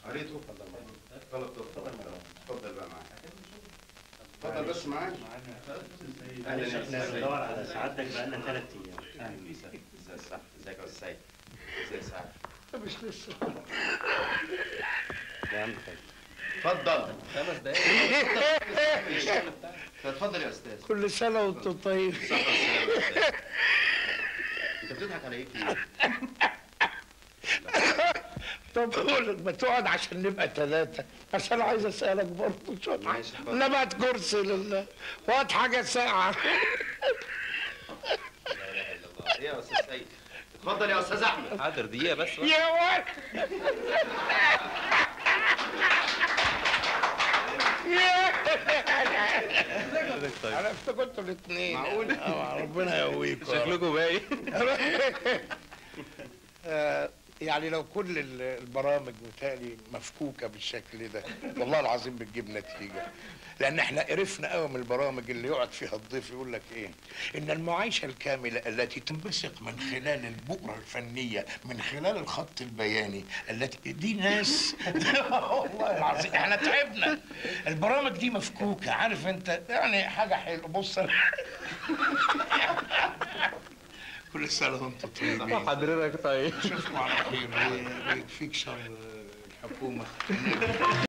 قريته طلب اتفضل اتفضل بقى معايا اتفضل بس معايا معلش احنا بندور على سعادتك بقالنا ثلاث ايام اهلا وسهلا ازيك يا صاحبي ازيك يا استاذ سيد ازيك يا سعد مش لسه يا عم خير اتفضل خمس دقايق اتفضل يا استاذ كل سنة وانتم طيب صحة والسلامة يا أستاذ. انت بتضحك على ايه كده؟ طب اقول لك ما تقعد عشان نبقى ثلاثة عشان عايز اسألك برضه شوية ماشي، اتفضل. نبات كرسي لله وهات حاجة ساقعة لا اله الا الله ايه يا استاذ سيد اتفضل يا استاذ احمد حاضر دقيقة بس بقى. يا ولد يا انا افتكرتوا الاثنين معقول؟ ربنا يقويكم شكلكم باين آه، يعني لو كل ال- البرامج متهيألي مفكوكه بالشكل ده والله العظيم بتجيب نتيجه لان احنا قرفنا قوي من البرامج اللي يقعد فيها الضيف يقول لك ايه ان المعايشه الكامله التي تنبثق من خلال البؤره الفنيه من خلال الخط البياني التي دي ناس والله العظيم احنا تعبنا البرامج دي مفكوكه عارف انت يعني حاجه حلوه بص كل سنه وانتم طيبين حضرتك طيب اشوفكم على خير ويكفيك شر الحكومه